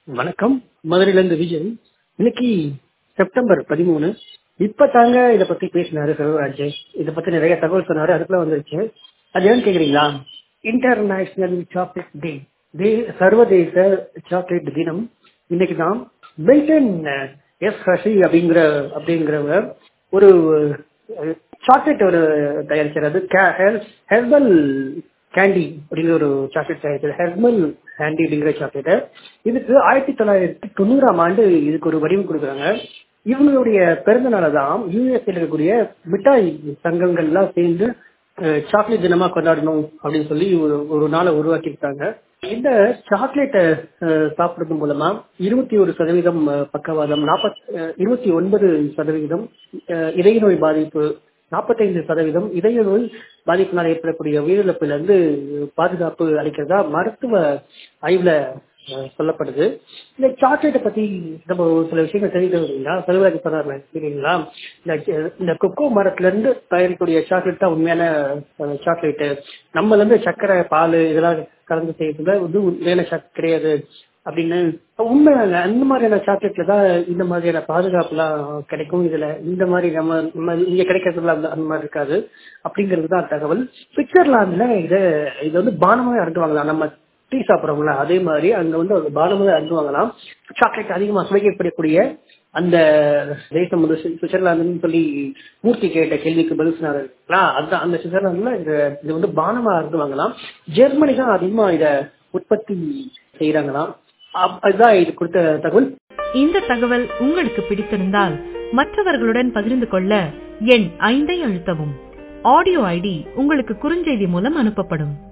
வணக்கம் மதுரையிலேருந்து விஜய் இன்னைக்கு செப்டம்பர் பதிமூணு இப்ப தாங்க இத பத்தி பேசினாரு செல்வராஜ் இத பத்தி நிறைய தகவல் சொன்னாரு அதுக்குள்ள வந்துருச்சு அது ஏன்னு கேக்குறீங்களா இன்டர்நேஷனல் சாக்லேட் டே டே சர்வதேச சாக்லேட் தினம் இன்னைக்கு தான் பெல்டன் எஸ் ஹசி அப்படிங்கிற அப்படிங்கிறவங்க ஒரு சாக்லேட் ஒரு தயாரிக்கிறது ஹெர்பல் கேண்டி அப்படிங்கிற ஒரு சாக்லேட் தயாரிக்கிறது ஹெர்பல் கேண்டி அப்படிங்கிற சாக்லேட் இதுக்கு ஆயிரத்தி தொள்ளாயிரத்தி தொண்ணூறாம் ஆண்டு இதுக்கு ஒரு வடிவம் கொடுக்குறாங்க இவங்களுடைய பிறந்த நாளை தான் யூஎஸ்ஏ இருக்கக்கூடிய மிட்டாய் சங்கங்கள்லாம் சேர்ந்து சாக்லேட் தினமா கொண்டாடணும் அப்படின்னு சொல்லி ஒரு ஒரு நாளை உருவாக்கியிருக்காங்க இந்த சாக்லேட்டை சாப்பிடுறது மூலமா இருபத்தி ஒரு சதவீதம் பக்கவாதம் நாற்பத்தி இருபத்தி ஒன்பது சதவீதம் இதய நோய் பாதிப்பு நாற்பத்தைந்து சதவீதம் இதய நோய் பாதிப்பினால் ஏற்படக்கூடிய உயிரிழப்புல இருந்து பாதுகாப்பு அளிக்கிறதா மருத்துவ ஆய்வுல சொல்லப்படுது இந்த சாக்லேட்டை பத்தி நம்ம ஒரு சில விஷயங்கள் தெரிவிக்கிறீங்களா செல்வராஜ் சொன்னார்ல தெரியுங்களா இந்த இந்த கொக்கோ மரத்துல இருந்து தயாரிக்கக்கூடிய சாக்லேட் தான் உண்மையான சாக்லேட்டு நம்மள இருந்து சர்க்கரை பால் இதெல்லாம் கலந்து செய்யறதுல வந்து உண்மையான சாக்லேட் கிடையாது அப்படின்னு உண்மை அந்த மாதிரியான சாக்லேட்ல தான் இந்த மாதிரியான பாதுகாப்புலாம் கிடைக்கும் இதுல இந்த மாதிரி நம்ம நம்ம இங்க கிடைக்கிறதுல அந்த அந்த மாதிரி இருக்காது அப்படிங்கிறது தான் தகவல் சுவிட்சர்லாந்துல இதை இது வந்து பானமாவே அருந்துவாங்களாம் நம்ம டீ சாப்பிட்றவங்களா அதே மாதிரி அங்க வந்து ஒரு பானமாவே அருந்துவாங்களாம் சாக்லேட் அதிகமா சுவைக்கப்படக்கூடிய அந்த தேசம் வந்து சுவிட்சர்லாந்துன்னு சொல்லி மூர்த்தி கேட்ட கேள்விக்கு பதில் சொன்னாருங்களா அதுதான் அந்த சுவிட்சர்லாந்துல இது இது வந்து பானமா அருந்துவாங்களாம் ஜெர்மனி தான் அதிகமா இத உற்பத்தி செய்யறாங்களாம் அதுதான் இது கொடுத்த தகவல் இந்த தகவல் உங்களுக்கு பிடித்திருந்தால் மற்றவர்களுடன் பகிர்ந்து கொள்ள எண் ஐந்தை அழுத்தவும் ஆடியோ ஐடி உங்களுக்கு குறுஞ்செய்தி மூலம் அனுப்பப்படும்